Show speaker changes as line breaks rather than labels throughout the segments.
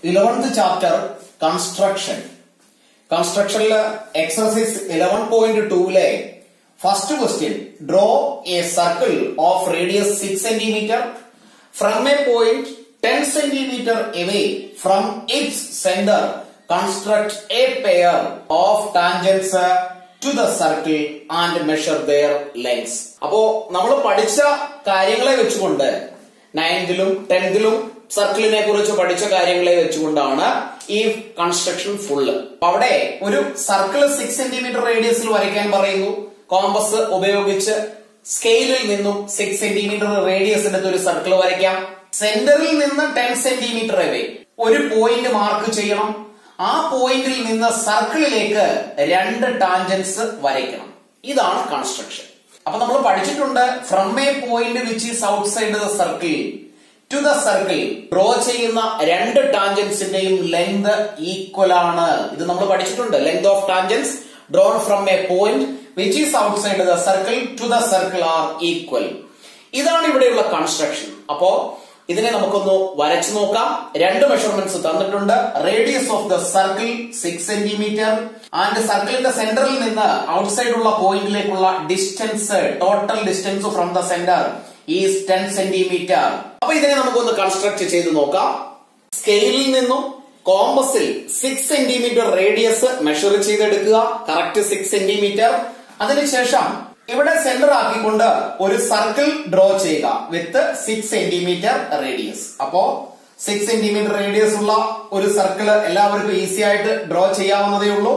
eleventh chapter construction കൺസ്ട്രക്ഷനില് exercise eleven point ടൂലെ first question draw a circle of radius six centimetre from a point ten centimetre away from its centre construct a pair of tangents to the circle and measure their lengths അപ്പോ നമ്മൾ പഠിച്ച കാര്യങ്ങളെ വെച്ചുകൊണ്ട് നയൻത്തിലും ടെൻത്തിലും സർക്കിളിനെ കുറിച്ച് പഠിച്ച കാര്യങ്ങളെ വെച്ചുകൊണ്ടാണ് ഈ കൺസ്ട്രക്ഷൻ ഫുള്ള് അവിടെ ഒരു സർക്കിൾ സിക്സ് സെന്റിമീറ്റർ റേഡിയസിൽ വരയ്ക്കാൻ പറയുന്നു കോമ്പസ് ഉപയോഗിച്ച് സ്കെയിലിൽ നിന്നും സിക്സ് സെന്റിമീറ്റർ റേഡിയസ് എടുത്ത് ഒരു സർക്കിൾ വരയ്ക്കാം സെന്ററിൽ നിന്ന് ടെൻ സെന്റിമീറ്റർ അവേ ഒരു പോയിന്റ് മാർക്ക് ചെയ്യണം ആ പോയിന്റിൽ നിന്ന് സർക്കിളിലേക്ക് രണ്ട് ടാൻജൻസ് വരയ്ക്കണം ഇതാണ് കൺസ്ട്രക്ഷൻ അപ്പൊ നമ്മൾ പഠിച്ചിട്ടുണ്ട് from a point which is outside the circle to the circle draw ചെയ്യുന്ന രണ്ട് ടാൻജൻസിന്റെയും ലെങ്ത് ഈക്വൽ ആണ് ഇത് നമ്മൾ പഠിച്ചിട്ടുണ്ട് length of tangents drawn from a point which is outside the circle to the circle are equal ഇതാണ് ഇവിടെയുള്ള construction അപ്പോ ഇതിനെ നമുക്കൊന്ന് വരച്ചു നോക്കാം രണ്ട് മെഷർമെന്റ്സ് തന്നിട്ടുണ്ട് radius of the circle six centimetre and സർക്കിളിന്റെ സെന്ററിൽ നിന്ന് ഔട്ട്സൈഡ് ഉള്ള പോയിന്റിലേക്കുള്ള distance total distance from the centre is ten centimetre അപ്പൊ ഇതിനെ നമുക്കൊന്ന് കൺസ്ട്രക്ട് ചെയ്ത് നോക്കാം സ്കെയിലിൽ നിന്നും കോമ്പസിൽ സിക്സ് സെന്റിമീറ്റർ റേഡിയസ് മെഷർ ചെയ്തെടുക്കുക കറക്റ്റ് സിക്സ് സെന്റിമീറ്റർ അതിനുശേഷം ഇവിടെ സെന്റർ ആക്കിക്കൊണ്ട് ഒരു സർക്കിൾ ഡ്രോ ചെയ്യുക വിത്ത് സിക്സ് സെന്റിമീറ്റർ റേഡിയസ് അപ്പോ സിക്സ് സെന്റിമീറ്റർ റേഡിയസ് ഉള്ള ഒരു സർക്കിൾ എല്ലാവർക്കും ഈസി ആയിട്ട് ഡ്രോ ചെയ്യാവുന്നതേ ഉള്ളൂ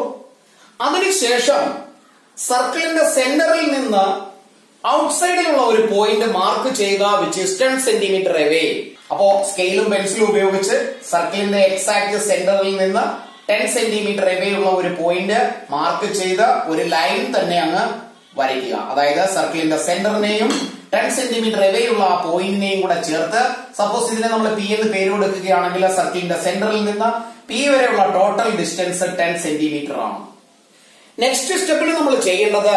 അതിനുശേഷം സർക്കിളിന്റെ സെന്ററിൽ നിന്ന് ഔട്ട്സൈഡിലുള്ള ഒരു പോയിന്റ് മാർക്ക് ചെയ്യുക which is ten centimetre away അപ്പോ സ്കെയിലും പെൻസിലും ഉപയോഗിച്ച് സർക്കിളിന്റെ എക്സാക്ട് സെന്ററിൽ നിന്ന് ടെൻ സെന്റിമീറ്റർ എവേ ഉള്ള ഒരു പോയിന്റ് മാർക്ക് ചെയ്ത് ഒരു ലൈൻ തന്നെ അങ്ങ് വരയ്ക്കുക അതായത് സർക്കിളിന്റെ സെന്ററിനെയും ടെൻ സെന്റിമീറ്റർ എവയുള്ള ആ പോയിന്റിനെയും കൂടെ ചേർത്ത് സപ്പോസ് ഇതിനെ നമ്മൾ പി എന്ന് പേര് കൊടുക്കുകയാണെങ്കിൽ സർക്കിളിന്റെ സെന്ററിൽ നിന്ന് പി വരെയുള്ള ടോട്ടൽ ഡിസ്റ്റൻസ് ടെൻ സെന്റിമീറ്റർ ആണ് നെക്സ്റ്റ് സ്റ്റെപ്പിൽ നമ്മൾ ചെയ്യേണ്ടത്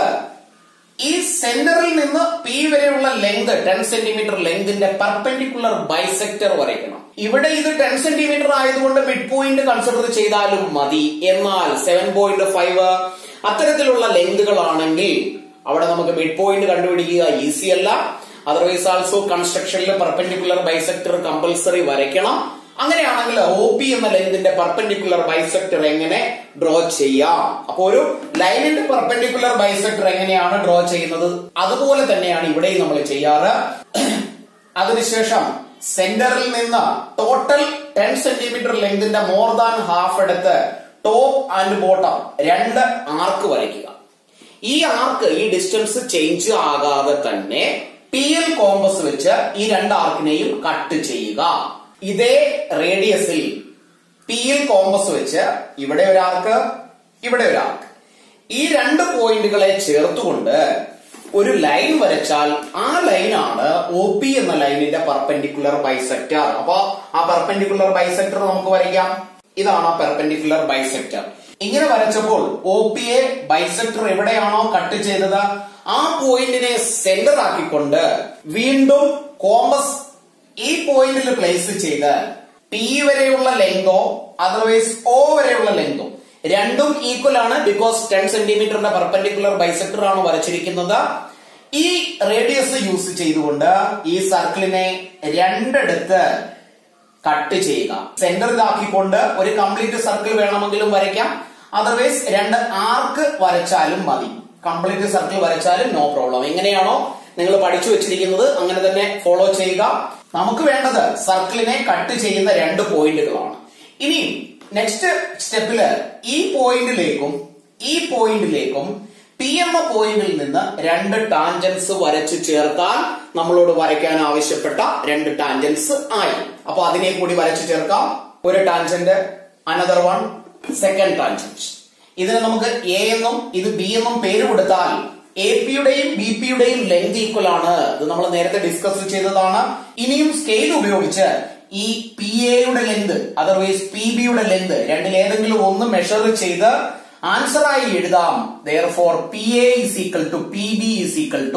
ഈ സെന്ററിൽ നിന്ന് പി വരെയുള്ള ലെങ്ത് ടെൻ സെന്റിമീറ്റർ ലെങ്തിന്റെ പെർപെൻഡിക്കുലർ ബൈസെക്ടർ വരയ്ക്കണം ഇവിടെ ഇത് ടെൻ സെന്റിമീറ്റർ ആയതുകൊണ്ട് മിഡ് പോയിന്റ് കൺസിഡർ ചെയ്താലും മതി എന്നാൽ സെവൻ പോയിന്റ് ഫൈവ് അത്തരത്തിലുള്ള ലെങ്തുകളാണെങ്കിൽ അവിടെ നമുക്ക് മിഡ് പോയിന്റ് കണ്ടുപിടിക്കുക ഈസി അല്ല അതർവൈസ് ആൾസോ കൺസ്ട്രക്ഷനിൽ പെർപെൻഡിക്കുലർ ബൈസെക്ടർ കമ്പൽസറി വരയ്ക്കണം അങ്ങനെയാണെങ്കിൽ ഒ പി എന്ന ലെങ്തിന്റെ പെർപെൻഡിക്കുലർ ബൈസെക്ടർ എങ്ങനെ ഡ്രോ ചെയ്യാം അപ്പൊ ഒരു ലൈനിന്റെ പെർപെൻഡിക്കുലർ ബൈസെക്ടർ എങ്ങനെയാണ് ഡ്രോ ചെയ്യുന്നത് അതുപോലെ തന്നെയാണ് ഇവിടെയും നമ്മൾ ചെയ്യാറ് അതിനുശേഷം സെന്ററിൽ നിന്ന് ടോട്ടൽ ടെൻ സെന്റിമീറ്റർ ലെങ്തിന്റെ മോർ ദാൻ ഹാഫ് എടുത്ത് ടോപ്പ് ആൻഡ് ബോട്ടം രണ്ട് ആർക്ക് വരയ്ക്കുക ഈ ആർക്ക് ഈ ഡിസ്റ്റൻസ് ചേഞ്ച് ആകാതെ തന്നെ പി എൽ കോമ്പസ് വെച്ച് ഈ രണ്ട് ആർക്കിനെയും കട്ട് ചെയ്യുക ഇതേ റേഡിയസിൽ പി എൽ കോമ്പസ് വെച്ച് ഇവിടെ ഒരു ആർക്ക് ഇവിടെ ഒരു ആർക്ക് ഈ രണ്ട് പോയിന്റുകളെ ചേർത്തുകൊണ്ട് ഒരു ലൈൻ വരച്ചാൽ ആ ലൈനാണ് ഒ പി എന്ന ലൈനിന്റെ പെർപെൻഡിക്കുലർ ബൈസെക്ടർ അപ്പൊ ആ പെർപെൻഡിക്കുലർ ബൈസെക്ടർ നമുക്ക് വരയ്ക്കാം ഇതാണ് ആ പെർപെൻഡിക്കുലർ ബൈസെക്ടർ ഇങ്ങനെ വരച്ചപ്പോൾ ഒ പി എ ബൈസെക്ടർ എവിടെയാണോ കട്ട് ചെയ്തത് ആ പോയിന്റിനെ സെന്റർ ആക്കിക്കൊണ്ട് വീണ്ടും കോമ്പസ് ഈ പോയിന്റിൽ പ്ലേസ് ചെയ്ത് പി വരെയുള്ള ലെങ്തോ അതർവൈസ് ഒ വരെയുള്ള ലെങ്തോ രണ്ടും ഈക്വൽ ആണ് ബിക്കോസ് ടെൻ സെന്റിമീറ്ററിന്റെ പെർപെൻഡിക്കുലർ ബൈസെക്ടർ ആണ് വരച്ചിരിക്കുന്നത് ഈ റേഡിയസ് യൂസ് ചെയ്തുകൊണ്ട് ഈ സർക്കിളിനെ രണ്ടെടുത്ത് കട്ട് ചെയ്യുക സെന്ററിലാക്കിക്കൊണ്ട് ഒരു കംപ്ലീറ്റ് സർക്കിൾ വേണമെങ്കിലും വരയ്ക്കാം അതർവൈസ് രണ്ട് ആർക്ക് വരച്ചാലും മതി കംപ്ലീറ്റ് സർക്കിൾ വരച്ചാലും നോ പ്രോബ്ലം എങ്ങനെയാണോ നിങ്ങൾ പഠിച്ചു വെച്ചിരിക്കുന്നത് അങ്ങനെ തന്നെ ഫോളോ ചെയ്യുക നമുക്ക് വേണ്ടത് സർക്കിളിനെ കട്ട് ചെയ്യുന്ന രണ്ട് പോയിന്റുകളാണ് ഇനി നെക്സ്റ്റ് സ്റ്റെപ്പില് ഈ പോയിന്റിലേക്കും ഈ പോയിന്റിലേക്കും പി എന്ന പോയിന്റിൽ നിന്ന് രണ്ട് ടാൻജൻസ് വരച്ചു ചേർത്താൽ നമ്മളോട് വരയ്ക്കാൻ ആവശ്യപ്പെട്ട രണ്ട് ടാൻജൻസ് ആയി അപ്പൊ അതിനെ കൂടി വരച്ചു ചേർക്കാം ഒരു tangent another one second tangent ഇതിന് നമുക്ക് എ എന്നും ഇത് ബി എന്നും പേര് കൊടുത്താൽ എ പിയുടെയും ബി പിയുടെയും ലെങ്ത് ഈക്വൽ ആണ് ഇത് നമ്മൾ നേരത്തെ ഡിസ്കസ് ചെയ്തതാണ് ഇനിയും സ്കെയിൽ ഉപയോഗിച്ച് ഈ പി എയുടെ ലെങ്ത് അതർവൈസ് പി ബിയുടെ ലെങ്ത് രണ്ടിൽ ഏതെങ്കിലും ഒന്ന് മെഷർ ചെയ്ത് ആൻസർ ആയി എഴുതാം therefore P A is equal to P B is equal to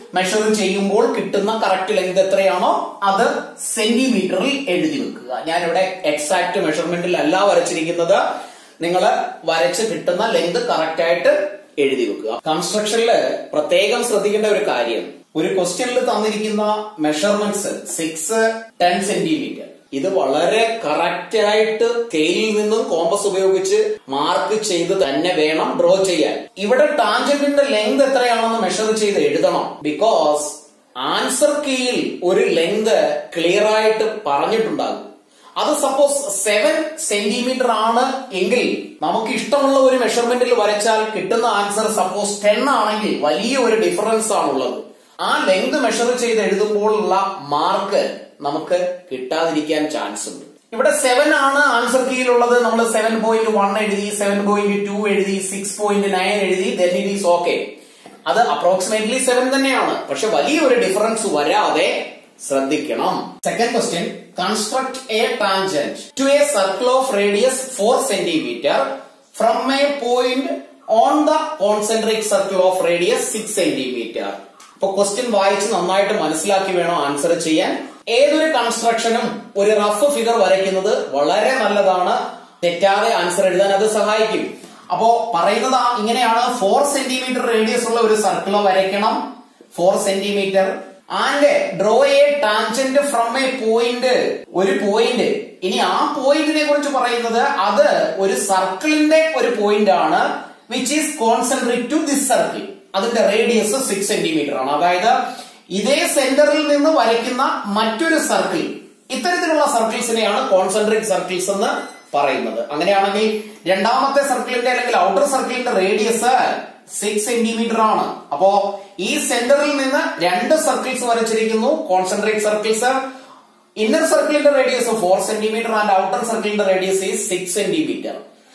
measure ചെയ്യുമ്പോൾ കിട്ടുന്ന കറക്റ്റ് ലെങ്ത് എത്രയാണോ അത് സെന്റിമീറ്ററിൽ എഴുതി വെക്കുക ഞാനിവിടെ എക്സാക്ട് മെഷർമെന്റിൽ അല്ല വരച്ചിരിക്കുന്നത് നിങ്ങൾ വരച്ച് കിട്ടുന്ന ലെങ്ത് കറക്റ്റ് ആയിട്ട് എഴുതി വെക്കുക കൺസ്ട്രക്ഷനിൽ പ്രത്യേകം ശ്രദ്ധിക്കേണ്ട ഒരു കാര്യം ഒരു ക്വസ്റ്റ്യനിൽ തന്നിരിക്കുന്ന മെഷർമെന്റ്സ് സിക്സ് ടെൻ സെന്റിമീറ്റർ ഇത് വളരെ കറക്റ്റ് ആയിട്ട് സ്കെയിലിൽ നിന്നും കോമ്പസ് ഉപയോഗിച്ച് മാർക്ക് ചെയ്ത് തന്നെ വേണം ഡ്രോ ചെയ്യാൻ ഇവിടെ ടാൻജന്റിന്റെ ലെങ്ത് എത്രയാണെന്ന് മെഷർ ചെയ്ത് എഴുതണം ബിക്കോസ് ആൻസർ കീയിൽ ഒരു ലെങ്ത് ക്ലിയർ ആയിട്ട് പറഞ്ഞിട്ടുണ്ടാകും അത് സപ്പോസ് സെവൻ സെന്റിമീറ്റർ ആണ് എങ്കിൽ നമുക്ക് ഇഷ്ടമുള്ള ഒരു മെഷർമെന്റിൽ വരച്ചാൽ കിട്ടുന്ന ആൻസർ സപ്പോസ് ടെൻ ആണെങ്കിൽ വലിയ ഒരു ഡിഫറൻസ് ആണുള്ളത് ആ ലെങ്ത് മെഷർ ചെയ്ത് എഴുതുമ്പോഴുള്ള മാർക്ക് നമുക്ക് കിട്ടാതിരിക്കാൻ ചാൻസ് ഉണ്ട് ഇവിടെ സെവൻ ആണ് ആൻസർ കീയിലുള്ളത് നമ്മൾ സെവൻ പോയിന്റ് വൺ എഴുതി സെവൻ പോയിന്റ് ടു എഴുതി സിക്സ് പോയിന്റ് നയൻ എഴുതി ദെൻ ഇറ്റ് ഈസ് ഓക്കെ അത് അപ്രോക്സിമേറ്റ്ലി സെവൻ തന്നെയാണ് പക്ഷെ വലിയൊരു ഡിഫറൻസ് വരാതെ ശ്രദ്ധിക്കണം second question construct a tangent to a circle of radius four centimetre from a point on the concentric circle of radius six centimetre ഇപ്പൊ question വായിച്ച് നന്നായിട്ട് മനസ്സിലാക്കി വേണം ആൻസർ ചെയ്യാൻ ഏതൊരു കൺസ്ട്രക്ഷനും ഒരു റഫ് ഫിഗർ വരയ്ക്കുന്നത് വളരെ നല്ലതാണ് തെറ്റാതെ ആൻസർ എഴുതാൻ അത് സഹായിക്കും അപ്പോ പറയുന്നത് ഇങ്ങനെയാണ് ഫോർ സെന്റിമീറ്റർ റേഡിയസ് ഉള്ള ഒരു സർക്കിൾ വരയ്ക്കണം four centimetre and draw a tangent from a point ഒരു പോയിന്റ് ഇനി ആ പോയിന്റിനെ കുറിച്ച് പറയുന്നത് അത് ഒരു സർക്കിളിന്റെ ഒരു പോയിന്റ് ആണ് which is concentrate to this circle അതിന്റെ റേഡിയസ് സിക്സ് സെന്റിമീറ്റർ ആണ് അതായത് ഇതേ സെന്ററിൽ നിന്ന് വരയ്ക്കുന്ന മറ്റൊരു സർക്കിൾ ഇത്തരത്തിലുള്ള സർക്കിൾസിനെയാണ് കോൺസെൻട്രിക് സർക്കിൾസ് എന്ന് പറയുന്നത് അങ്ങനെയാണെങ്കിൽ രണ്ടാമത്തെ സർക്കിളിന്റെ അല്ലെങ്കിൽ ഔട്ടർ സർക്കിളിന്റെ റേഡിയസ് സിക്സ് സെന്റിമീറ്റർ ആണ് അപ്പോ ഈ സെന്ററിൽ നിന്ന് രണ്ട് സർക്കിൾസ് വരച്ചിരിക്കുന്നു കോൺസെൻട്രിക് സർക്കിൾസ് ഇന്നർ സർക്കിളിന്റെ radius four centimetre and outer സർക്കിളിന്റെ റേഡിയസ് ഈ സിക്സ് സെന്റിമീറ്റർ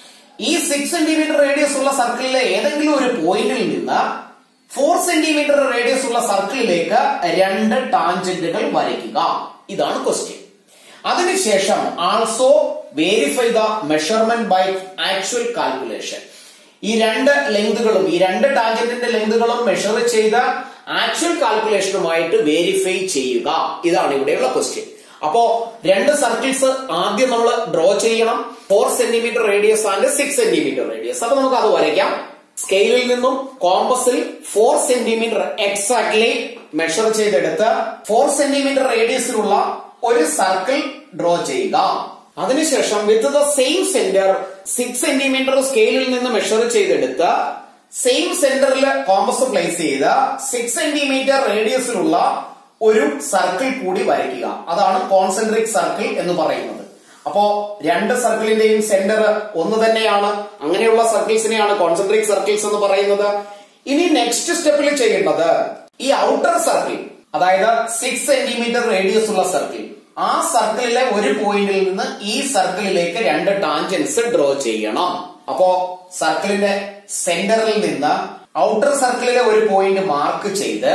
ഈ സിക്സ് സെന്റിമീറ്റർ റേഡിയസ് ഉള്ള സർക്കിളിലെ ഏതെങ്കിലും ഒരു പോയിന്റിൽ നിന്ന് ഫോർ സെന്റിമീറ്റർ റേഡിയസ് ഉള്ള സർക്കിളിലേക്ക് രണ്ട് ടാൻജന്റുകൾ വരയ്ക്കുക ഇതാണ് ക്വസ്റ്റ്യൻ അതിനുശേഷം also verify the measurement by actual calculation ഈ രണ്ട് ലെങ്തുകളും ഈ രണ്ട് ടാൻജന്റിന്റെ ലെങ്തുകളും മെഷർ ചെയ്ത ആക്ച്വൽ കാൽക്കുലേഷനുമായിട്ട് വേരിഫൈ ചെയ്യുക ഇതാണ് ഇവിടെയുള്ള ക്വസ്റ്റ്യൻ അപ്പോ രണ്ട് സർക്കിൾസ് ആദ്യം നമ്മൾ ഡ്രോ ചെയ്യണം four centimetre radius and six centimetre radius അപ്പൊ നമുക്ക് അത് വരയ്ക്കാം സ്കെയിലിൽ നിന്നും കോമ്പസിൽ ഫോർ സെന്റിമീറ്റർ എക്സാക്ട്ലി മെഷർ ചെയ്തെടുത്ത് ഫോർ സെന്റിമീറ്റർ റേഡിയസിലുള്ള ഒരു സർക്കിൾ ഡ്രോ ചെയ്യുക അതിനുശേഷം with the same centre six centimetre സ്കെയിലിൽ നിന്ന് മെഷർ ചെയ്തെടുത്ത് സെയിം സെന്ററിൽ കോമ്പസ് പ്ലേസ് ചെയ്ത് സിക്സ് സെന്റിമീറ്റർ റേഡിയസിലുള്ള ഒരു സർക്കിൾ കൂടി വരയ്ക്കുക അതാണ് കോൺസെൻട്രിക് സർക്കിൾ എന്ന് പറയുന്നത് അപ്പോ രണ്ട് സർക്കിളിന്റെയും സെന്റർ ഒന്ന് തന്നെയാണ് അങ്ങനെയുള്ള സർക്കിൾസിനെയാണ് കോൺസെൻട്രിക് സർക്കിൾസ് എന്ന് പറയുന്നത് ഇനി നെക്സ്റ്റ് സ്റ്റെപ്പിൽ ചെയ്യേണ്ടത് ഈ ഔട്ടർ സർക്കിൾ അതായത് സിക്സ് സെന്റിമീറ്റർ റേഡിയസ് ഉള്ള സർക്കിൾ ആ സർക്കിളിലെ ഒരു പോയിന്റിൽ നിന്ന് ഈ സർക്കിളിലേക്ക് രണ്ട് ടാൻജൻസ് ഡ്രോ ചെയ്യണം അപ്പോ സർക്കിളിന്റെ സെന്ററിൽ നിന്ന് ഔട്ടർ സർക്കിളിലെ ഒരു പോയിന്റ് മാർക്ക് ചെയ്ത്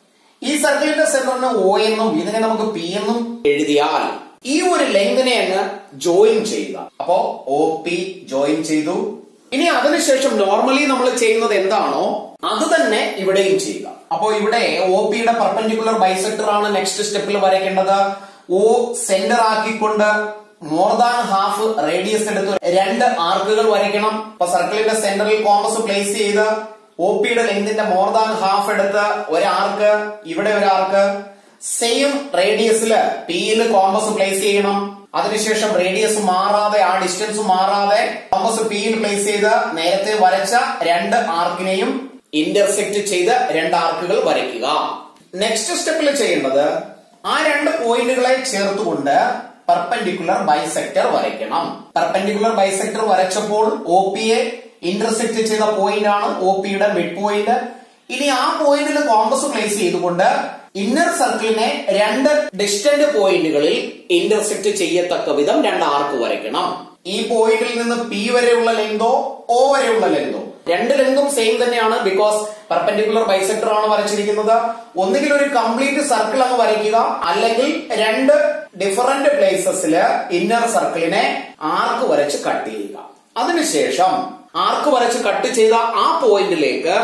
ഈ സർക്കിളിന്റെ സെന്ററിന് ഒ എന്നും ഇതിനെ നമുക്ക് പി എന്നും എഴുതിയാൽ ഈ ഒരു ലെങ്തിനെ അങ്ങ് ജോയിൻ ചെയ്യുക അപ്പോ ഒ പി ജോയിൻ ചെയ്തു ഇനി അതിനുശേഷം നോർമലി നമ്മൾ ചെയ്യുന്നത് എന്താണോ അത് തന്നെ ഇവിടെയും ചെയ്യുക അപ്പോ ഇവിടെ ഒ പിയുടെ പെർപെൻഡിക്കുലർ ബൈസെക്ടർ ആണ് നെക്സ്റ്റ് സ്റ്റെപ്പിൽ വരയ്ക്കേണ്ടത് ഒ സെന്റർ ആക്കിക്കൊണ്ട് മോർ ദാൻ ഹാഫ് റേഡിയസ് എടുത്ത് രണ്ട് ആർക്കുകൾ വരയ്ക്കണം ഇപ്പൊ സർക്കിളിന്റെ സെന്ററിൽ കോമ്പസ് പ്ലേസ് ചെയ്ത് ഒ പിയുടെ ലെങ്തിന്റെ മോർ ദാൻ ഹാഫ് എടുത്ത് ഒരു ആർക്ക് ഇവിടെ ഒരു ആർക്ക് സെയിം റേഡിയസിൽ പിയിൽ കോമ്പസ് പ്ലേസ് ചെയ്യണം അതിനുശേഷം റേഡിയസ് മാറാതെ ആ ഡിസ്റ്റൻസ് മാറാതെ കോമ്പസ് പിയിൽ പ്ലേസ് ചെയ്ത് നേരത്തെ വരച്ച രണ്ട് ആർക്കിനെയും ഇന്റർസെക്ട് ചെയ്ത് രണ്ട് ആർക്കുകൾ വരയ്ക്കുക നെക്സ്റ്റ് സ്റ്റെപ്പിൽ ചെയ്യേണ്ടത് ആ രണ്ട് പോയിന്റുകളെ ചേർത്തുകൊണ്ട് പെർപെൻഡിക്കുലർ ബൈസെക്ടർ വരയ്ക്കണം പെർപെൻഡിക്കുലർ ബൈസെക്ടർ വരച്ചപ്പോൾ ഒ പിയെ ഇന്റർസെക്ട് ചെയ്ത പോയിന്റ് ആണ് ഒ പിയുടെ മിഡ് പോയിന്റ് ഇനി ആ പോയിന്റിൽ കോമ്പസ് പ്ലേസ് ചെയ്തുകൊണ്ട് ഇന്നർ സർക്കിളിനെ രണ്ട് ഡിസ്റ്റന്റ് പോയിന്റുകളിൽ ഇന്റർസെക്ട് ചെയ്യത്തക്ക വിധം രണ്ട് ആർക്ക് വരയ്ക്കണം ഈ പോയിന്റിൽ നിന്ന് പി വരെയുള്ള ലെങ്തോ ഒ വരെയുള്ള ലെങ്തോ രണ്ട് ലെങ്തും സെയിം തന്നെയാണ് ബിക്കോസ് പെർപെൻഡിക്കുലർ ബൈസെക്ടർ ആണ് വരച്ചിരിക്കുന്നത് ഒന്നുകിൽ ഒരു കംപ്ലീറ്റ് സർക്കിൾ അങ്ങ് വരയ്ക്കുക അല്ലെങ്കിൽ രണ്ട് ഡിഫറന്റ് പ്ലേസസിൽ ഇന്നർ സർക്കിളിനെ ആർക്ക് വരച്ച് കട്ട് ചെയ്യുക അതിനുശേഷം ആർക്ക് വരച്ച് കട്ട് ചെയ്ത ആ പോയിന്റിലേക്ക്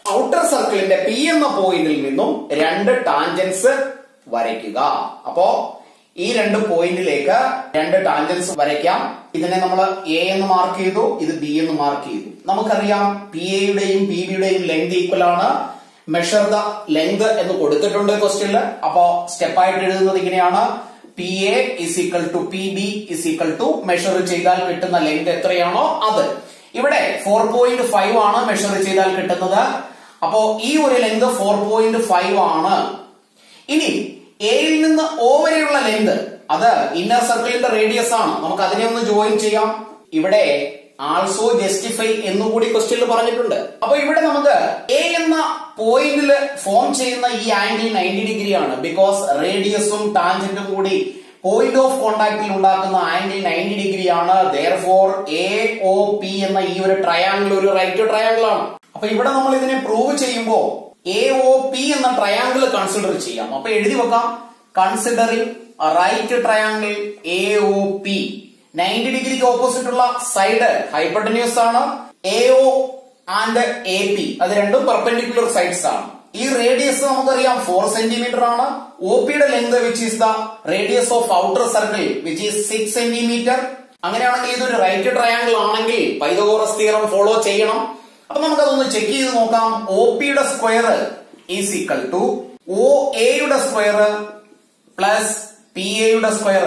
ഔട്ടർ സർക്കിളിന്റെ പി എന്ന പോയിന്റിൽ നിന്നും രണ്ട് ടാൻജൻസ് വരയ്ക്കുക അപ്പോ ഈ രണ്ട് പോയിന്റിലേക്ക് രണ്ട് ടാൻജൻസ് വരയ്ക്കാം ഇതിനെ നമ്മൾ എ എന്ന് മാർക്ക് ചെയ്തു ഇത് ബി എന്ന് മാർക്ക് ചെയ്തു നമുക്കറിയാം പി എയുടെയും പി ബിയുടെയും ലെങ്ത് ഈക്വൽ ആണ് മെഷർ ദ ലെങ്ത് എന്ന് കൊടുത്തിട്ടുണ്ട് ക്വസ്റ്റ്യനിൽ അപ്പോ സ്റ്റെപ്പായിട്ട് എഴുതുന്നത് ഇങ്ങനെയാണ് P A is equal to P B is equal to measure ചെയ്താൽ കിട്ടുന്ന ലെങ്ത് എത്രയാണോ അത് ഇവിടെ ഫോർ പോയിന്റ് ഫൈവ് ആണ് മെഷർ ചെയ്താൽ കിട്ടുന്നത് അപ്പോ ഈ ഒരു ലെങ്ത് ഫോർ പോയിന്റ് ഫൈവ് ആണ് ഇനി എയിൽ നിന്ന് ഓ വരെയുള്ള ലെങ്ത് അത് ഇന്നർ സർക്കിളിന്റെ റേഡിയസ് ആണ് നമുക്ക് അതിനെ ഒന്ന് ജോയിൻ ചെയ്യാം ഇവിടെ ആൾസോ ജസ്റ്റിഫൈ എന്നുകൂടി ക്വസ്റ്റ്യനിൽ പറഞ്ഞിട്ടുണ്ട് അപ്പൊ ഇവിടെ നമുക്ക് എ എന്ന പോയിന്റിൽ ഫോം ചെയ്യുന്ന ഈ ആംഗിൾ നയൻറ്റി ഡിഗ്രി ആണ് ബിക്കോസ് റേഡിയസും ടാൻജന്റും കൂടി പോയിന്റ് ഓഫ് കോണ്ടാക്ടിൽ ഉണ്ടാക്കുന്ന ആംഗിൾ നയൻറ്റി ഡിഗ്രി ആണ് therefore A O P എന്ന ഈ ഒരു ട്രയാംഗിൾ ഒരു റൈറ്റ് ട്രയാംഗിൾ ആണ് അപ്പൊ ഇവിടെ നമ്മൾ ഇതിനെ പ്രൂവ് ചെയ്യുമ്പോൾ എ ഒ പി എന്ന ട്രയാംഗിൾ കൺസിഡർ ചെയ്യാം അപ്പൊ എഴുതി വെക്കാം considering right triangle A O P ninety ഡിഗ്രിക്ക് ഓപ്പോസിറ്റ് ഉള്ള സൈഡ് ഹൈപ്പർട്ടന്യൂസ് ആണ് A O and A P അത് രണ്ടും പെർപെൻഡിക്കുലർ സൈഡ്സ് ആണ് ഈ റേഡിയസ് നമുക്കറിയാം ഫോർ സെന്റിമീറ്റർ ആണ് ഒ പിയുടെ length which is the radius of outer circle which is six centimetre അങ്ങനെയാണെങ്കിൽ ഇതൊരു റൈറ്റ് ട്രയാംഗിൾ ആണെങ്കിൽ പൈതഗോറസ് തിയറം ഫോളോ ചെയ്യണം അപ്പൊ നമുക്കതൊന്ന് ചെക്ക് ചെയ്ത് നോക്കാം ഒ പിയുടെ square is equal to O എയുടെ സ്ക്വയർ പ്ലസ് പി എയുടെ square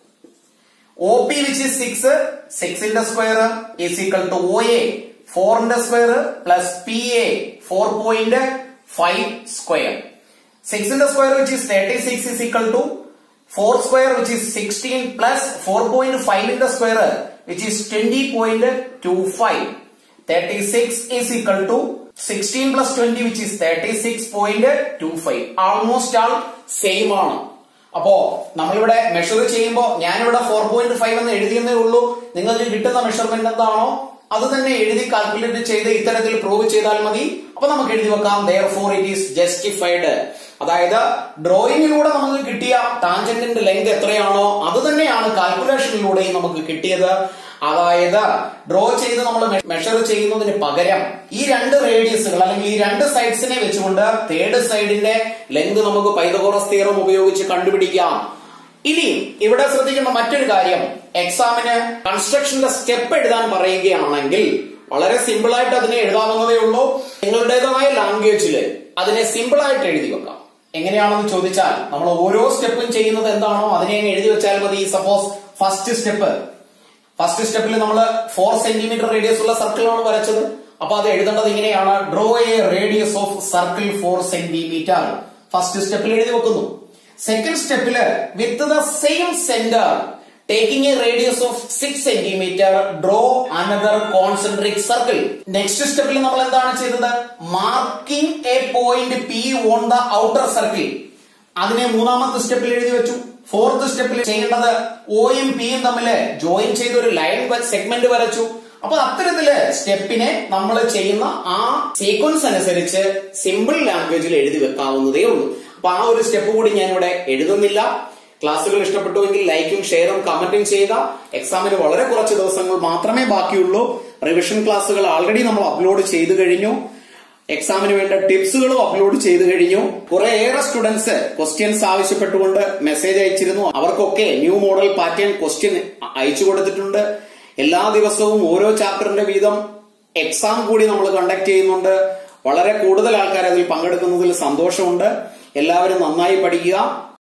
O P which is six സിക്സിന്റെ square is equal to O A ഫോറിന്റെ square plus P A four point five square സിക്സിന്റെ square which is thirty six is equal to four square which is sixteen plus four point ഫൈവിന്റെ square which is twenty point two five thirty six is equal to sixteen plus twenty which is thirty six point two five almost all same ആണ് അപ്പോ നമ്മളിവിടെ measure ചെയ്യുമ്പോൾ ഞാനിവിടെ four point five എന്ന് എഴുതിയെന്നേ ഉള്ളൂ നിങ്ങൾക്ക് കിട്ടുന്ന മെഷർമെന്റ് എന്താണോ അത് തന്നെ എഴുതി കാൽക്കുലേറ്റ് ചെയ്ത് ഇത്തരത്തിൽ പ്രൂവ് ചെയ്താൽ മതി അപ്പൊ നമുക്ക് എഴുതി വെക്കാം therefore it is justified അതായത് ഡ്രോയിങ്ങിലൂടെ നമുക്ക് കിട്ടിയ ടാൻജന്റിന്റെ ലെങ്ത് എത്രയാണോ അത് തന്നെയാണ് കാൽക്കുലേഷനിലൂടെയും നമുക്ക് കിട്ടിയത് അതായത് ഡ്രോ ചെയ്ത് നമ്മൾ മെഷർ ചെയ്യുന്നതിന് പകരം ഈ രണ്ട് റേഡിയസുകൾ അല്ലെങ്കിൽ ഈ രണ്ട് സൈഡ്സിനെ വെച്ചുകൊണ്ട് തേർഡ് സൈഡിന്റെ ലെങ്ത് നമുക്ക് പൈതകോറസ് തിയറം ഉപയോഗിച്ച് കണ്ടുപിടിക്കാം ഇനി ഇവിടെ ശ്രദ്ധിക്കേണ്ട മറ്റൊരു കാര്യം എക്സാമിന് കൺസ്ട്രക്ഷന്റെ സ്റ്റെപ്പ് എഴുതാൻ പറയുകയാണെങ്കിൽ വളരെ സിമ്പിൾ ആയിട്ട് അതിനെ എഴുതാവുന്നതേ ഉള്ളൂ നിങ്ങളുടേതായ ലാംഗ്വേജിൽ അതിനെ സിമ്പിൾ ആയിട്ട് എഴുതി വെക്കാം എങ്ങനെയാണെന്ന് ചോദിച്ചാൽ നമ്മൾ ഓരോ സ്റ്റെപ്പും ചെയ്യുന്നത് എന്താണോ അതിനെ അങ്ങ് എഴുതി വെച്ചാൽ മതി സപ്പോസ് ഫസ്റ്റ് സ്റ്റെപ്പ് ഫസ്റ്റ് സ്റ്റെപ്പിൽ നമ്മൾ ഫോർ സെന്റിമീറ്റർ റേഡിയസ് ഉള്ള സർക്കിളാണ് വരച്ചത് അപ്പൊ അത് എഴുതേണ്ടത് ഇങ്ങനെയാണ് draw a radius of circle four centimetre first സ്റ്റെപ്പിൽ എഴുതി വെക്കുന്നു സെക്കൻഡ് സ്റ്റെപ്പില് with the same centre taking a radius of six centimetre draw another concentric circle next സ്റ്റെപ്പിൽ നമ്മൾ എന്താണ് ചെയ്തത് marking a point P on the outer circle അതിനെ മൂന്നാമത്തെ സ്റ്റെപ്പിൽ എഴുതി വെച്ചു ഫോർത്ത് സ്റ്റെപ്പിൽ ചെയ്യേണ്ടത് ഒയും പിയും തമ്മിൽ ജോയിൻ ചെയ്ത് ഒരു ലൈൻ സെഗ്മെന്റ് വരച്ചു അപ്പൊ അത്തരത്തില് സ്റ്റെപ്പിനെ നമ്മൾ ചെയ്യുന്ന ആ സീക്വൻസ് അനുസരിച്ച് സിമ്പിൾ ലാംഗ്വേജിൽ എഴുതി വെക്കാവുന്നതേ ഉള്ളൂ അപ്പൊ ആ ഒരു സ്റ്റെപ്പ് കൂടി ഞാൻ ഇവിടെ എഴുതുന്നില്ല ക്ലാസ്സുകൾ ഇഷ്ടപ്പെട്ടുവെങ്കിൽ ലൈക്കും ഷെയറും കമന്റും ചെയ്യുക എക്സാമിന് വളരെ കുറച്ച് ദിവസങ്ങൾ മാത്രമേ ബാക്കിയുള്ളൂ റിവിഷൻ ക്ലാസ്സുകൾ ആൾറെഡി നമ്മൾ അപ്ലോഡ് ചെയ്തു കഴിഞ്ഞു എക്സാമിന് വേണ്ട ടിപ്സുകളും അപ്ലോഡ് ചെയ്തു കഴിഞ്ഞു കുറേയേറെ സ്റ്റുഡൻസ് ക്വസ്റ്റ്യൻസ് ആവശ്യപ്പെട്ടുകൊണ്ട് മെസ്സേജ് അയച്ചിരുന്നു അവർക്കൊക്കെ ന്യൂ മോഡൽ പാറ്റേൺ ക്വസ്റ്റ്യൻ അയച്ചു കൊടുത്തിട്ടുണ്ട് എല്ലാ ദിവസവും ഓരോ ചാപ്റ്ററിന്റെ വീതം എക്സാം കൂടി നമ്മൾ കണ്ടക്ട് ചെയ്യുന്നുണ്ട് വളരെ കൂടുതൽ ആൾക്കാർ അതിൽ പങ്കെടുക്കുന്നതിൽ സന്തോഷമുണ്ട് എല്ലാവരും നന്നായി പഠിക്കുക